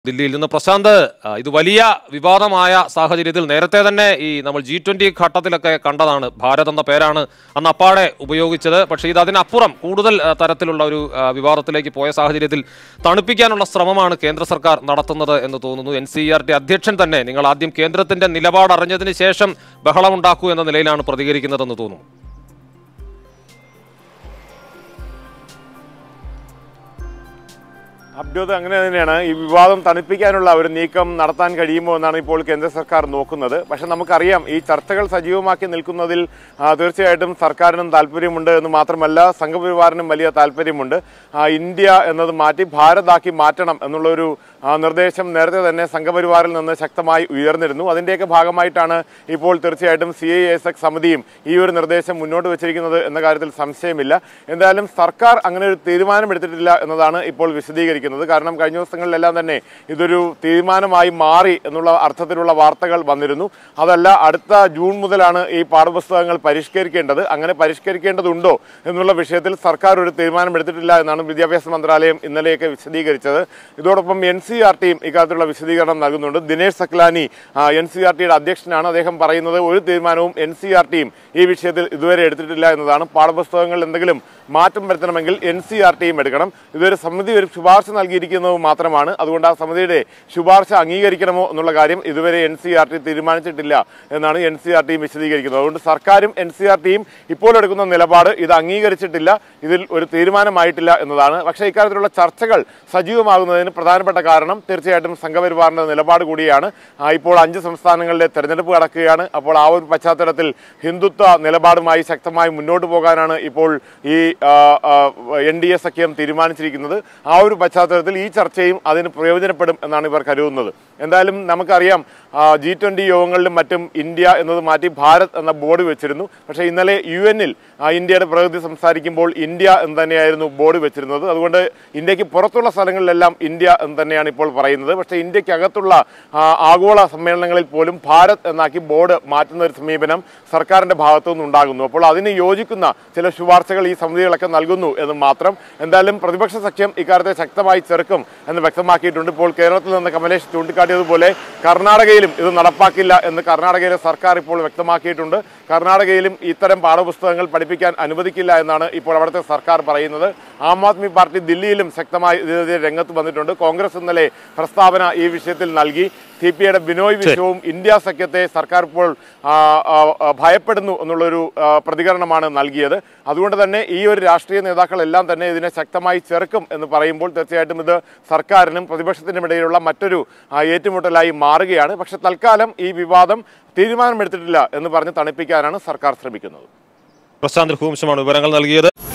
ദില്ലിയിൽ നിന്ന് പ്രശാന്ത് ആ, ഇത് വലിയ വിവാദമായ സാഹചര്യത്തിൽ നേരത്തെ തന്നെ ഈ നമ്മൾ ജി ട്വന്റി ഘട്ടത്തിലൊക്കെ കണ്ടതാണ് ഭാരത് എന്ന പേരാണ് അന്ന് അപ്പാടെ ഉപയോഗിച്ചത് പക്ഷേ ഇത് അതിനപ്പുറം കൂടുതൽ ആ, തരത്തിലുള്ള ഒരു ആ, വിവാദത്തിലേക്ക് പോയ സാഹചര്യത്തിൽ തണുപ്പിക്കാനുള്ള ശ്രമമാണ് കേന്ദ്ര സർക്കാർ നടത്തുന്നത് എന്ന് തോന്നുന്നു എൻ സി ആർ ടി അധ്യക്ഷൻ തന്നെ നിങ്ങൾ ആദ്യം കേന്ദ്രത്തിന്റെ നിലപാട് അറിഞ്ഞതിന് ശേഷം ബഹളമുണ്ടാക്കൂ എന്ന നിലയിലാണ് പ്രതികരിക്കുന്നതെന്ന് തോന്നുന്നു അബ്ജോദ് അങ്ങനെ തന്നെയാണ് ഈ വിവാദം തണുപ്പിക്കാനുള്ള ഒരു നീക്കം നടത്താൻ കഴിയുമോ എന്നാണ് ഇപ്പോൾ കേന്ദ്ര സർക്കാർ നോക്കുന്നത് പക്ഷെ നമുക്കറിയാം ഈ ചർച്ചകൾ സജീവമാക്കി നിൽക്കുന്നതിൽ ആ, തീർച്ചയായിട്ടും സർക്കാരിനും താല്പര്യമുണ്ട് എന്ന് മാത്രമല്ല സംഘപരിവാറിനും വലിയ താല്പര്യമുണ്ട് ആ, ഇന്ത്യ എന്നത് മാറ്റി ഭാരതാക്കി മാറ്റണം എന്നുള്ളൊരു ആ, നിർദ്ദേശം നേരത്തെ തന്നെ സംഘപരിവാറിൽ നിന്ന് ശക്തമായി ഉയർന്നിരുന്നു അതിൻ്റെയൊക്കെ ഭാഗമായിട്ടാണ് ഇപ്പോൾ തീർച്ചയായിട്ടും സി ഐ എസ് എക്സ് സമിതിയും ഈ ഒരു നിർദ്ദേശം മുന്നോട്ട് വെച്ചിരിക്കുന്നത് എന്ന കാര്യത്തിൽ സംശയമില്ല എന്തായാലും സർക്കാർ അങ്ങനെ ഒരു തീരുമാനമെടുത്തിട്ടില്ല എന്നതാണ് ഇപ്പോൾ വിശദീകരിക്കുന്നത് കാരണം കഴിഞ്ഞ ദിവസങ്ങളിലെല്ലാം തന്നെ ഇതൊരു തീരുമാനമായി മാറി എന്നുള്ള അർത്ഥത്തിലുള്ള വാർത്തകൾ വന്നിരുന്നു അതല്ല അടുത്ത ജൂൺ മുതലാണ് ഈ പാഠപുസ്തകങ്ങൾ പരിഷ്കരിക്കേണ്ടത് അങ്ങനെ പരിഷ്കരിക്കേണ്ടതുണ്ടോ എന്നുള്ള വിഷയത്തിൽ സർക്കാർ ഒരു തീരുമാനമെടുത്തിട്ടില്ല എന്നാണ് വിദ്യാഭ്യാസ മന്ത്രാലയം ഇന്നലെയൊക്കെ വിശദീകരിച്ചത് ഇതോടൊപ്പം എൻ സി ആർ ടിയും ഇക്കാര്യത്തിലുള്ള വിശദീകരണം നൽകുന്നുണ്ട് Dinesh Saklani N C R ടിയുടെ അധ്യക്ഷനാണ് അദ്ദേഹം പറയുന്നത് ഒരു തീരുമാനവും എൻ സി ആർ ടിയും ഈ വിഷയത്തിൽ ഇതുവരെ എടുത്തിട്ടില്ല എന്നതാണ് പാഠപുസ്തകങ്ങളിൽ എന്തെങ്കിലും മാറ്റം വരുത്തണമെങ്കിൽ എൻ സി ആർ ടിയും എടുക്കണം ഇതൊരു സമിതി ഒരു ശുപാർശ നൽകിയിരിക്കുന്നത് മാത്രമാണ് അതുകൊണ്ട് ആ സമിതിയുടെ ശുപാർശ അംഗീകരിക്കണമോ എന്നുള്ള കാര്യം ഇതുവരെ എൻ സി ആർ ടി തീരുമാനിച്ചിട്ടില്ല എന്നാണ് എൻ സി ആർ ടിയും വിശദീകരിക്കുന്നത് അതുകൊണ്ട് സർക്കാരും എൻ സി ആർ ടിയും ഇപ്പോൾ എടുക്കുന്ന നിലപാട് ഇത് അംഗീകരിച്ചിട്ടില്ല ഇതിൽ ഒരു തീരുമാനമായിട്ടില്ല എന്നതാണ് പക്ഷേ ഇക്കാര്യത്തിലുള്ള ചർച്ചകൾ സജീവമാകുന്നതിന് പ്രധാനപ്പെട്ട കാരണം തീർച്ചയായിട്ടും സംഘപരിവാറിന്റെ നിലപാട് കൂടിയാണ് ആ, ഇപ്പോൾ അഞ്ച് സംസ്ഥാനങ്ങളിലെ തെരഞ്ഞെടുപ്പ് നടക്കുകയാണ് അപ്പോൾ ആ ഒരു പശ്ചാത്തലത്തിൽ ഹിന്ദുത്വ നിലപാടുമായി ശക്തമായി മുന്നോട്ട് പോകാനാണ് ഇപ്പോൾ ഈ എൻ ഡി എ സഖ്യം തീരുമാനിച്ചിരിക്കുന്നത് ആ ഒരു പശ്ചാത്തലത്തിൽ ഈ ചർച്ചയും അതിന് പ്രയോജനപ്പെടും എന്നാണ് ഇവർ കരുതുന്നത് എന്തായാലും നമുക്കറിയാം ജി ട്വന്റി യോഗങ്ങളിലും മറ്റും ഇന്ത്യ എന്നത് മാറ്റി ഭാരത് എന്ന ബോർഡ് വെച്ചിരുന്നു പക്ഷേ ഇന്നലെ യു എന്നിൽ ഇന്ത്യയുടെ പ്രകൃതി സംസാരിക്കുമ്പോൾ ഇന്ത്യ എന്ന് തന്നെയായിരുന്നു ബോർഡ് വെച്ചിരുന്നത് അതുകൊണ്ട് ഇന്ത്യക്ക് പുറത്തുള്ള സ്ഥലങ്ങളിലെല്ലാം ഇന്ത്യ എന്ന് തന്നെയാണ് ഇപ്പോൾ പറയുന്നത് പക്ഷേ ഇന്ത്യക്കകത്തുള്ള ആ, ആഗോള സമ്മേളനങ്ങളിൽ പോലും ഭാരത് എന്നാക്കി ബോർഡ് മാറ്റുന്ന ഒരു സമീപനം സർക്കാരിന്റെ ഭാഗത്തു നിന്നുണ്ടാകുന്നു അപ്പോൾ അതിന് യോജിക്കുന്ന ചില ശുപാർശകൾ ഈ സമിതികളൊക്കെ നൽകുന്നു എന്ന് മാത്രം എന്തായാലും പ്രതിപക്ഷ സഖ്യം ഇക്കാര്യത്തെ ശക്തമായി ചെറുക്കും എന്ന് വ്യക്തമാക്കിയിട്ടുണ്ട് ഇപ്പോൾ കേരളത്തിൽ നിന്ന് കമലേഷ് ചൂണ്ടിക്കാട്ടിയതുപോലെ കർണാടകയിലും ഇത് നടപ്പാക്കില്ല എന്ന് കർണാടകയിലെ സർക്കാർ ഇപ്പോൾ വ്യക്തമാക്കിയിട്ടുണ്ട് കർണാടകയിലും ഇത്തരം പാഠപുസ്തകങ്ങൾ പഠിപ്പിക്കാൻ അനുവദിക്കില്ല എന്നാണ് ഇപ്പോൾ അവിടുത്തെ സർക്കാർ പറയുന്നത് ആം ആദ്മി പാർട്ടി ദില്ലിയിലും ശക്തമായി ഇതിനെതിരെ രംഗത്ത് വന്നിട്ടുണ്ട് കോൺഗ്രസ് ഇന്നലെ പ്രസ്താവന ഈ വിഷയത്തിൽ നൽകി സി പി ഐയുടെ ബിനോയ് വിശ്വവും ഇന്ത്യ സഖ്യത്തെ സർക്കാർ ഇപ്പോൾ ആ, ആ, ആ, ഭയപ്പെടുന്നു എന്നുള്ളൊരു ആ, പ്രതികരണമാണ് നൽകിയത് അതുകൊണ്ട് തന്നെ ഈ ഒരു രാഷ്ട്രീയ നേതാക്കളെല്ലാം തന്നെ ഇതിനെ ശക്തമായി ചെറുക്കും എന്ന് പറയുമ്പോൾ തീർച്ചയായിട്ടും ഇത് സർക്കാരിനും പ്രതിപക്ഷത്തിനും ഇടയിലുള്ള മറ്റൊരു ആ, ഏറ്റുമുട്ടലായി മാറുകയാണ് പക്ഷെ തൽക്കാലം ഈ വിവാദം തീരുമാനമെടുത്തിട്ടില്ല എന്ന് പറഞ്ഞ് തണുപ്പിക്കാനാണ് സർക്കാർ ശ്രമിക്കുന്നത് പ്രശാന്ത് ഹൂംശമാണ് വിവരങ്ങൾ നൽകിയത്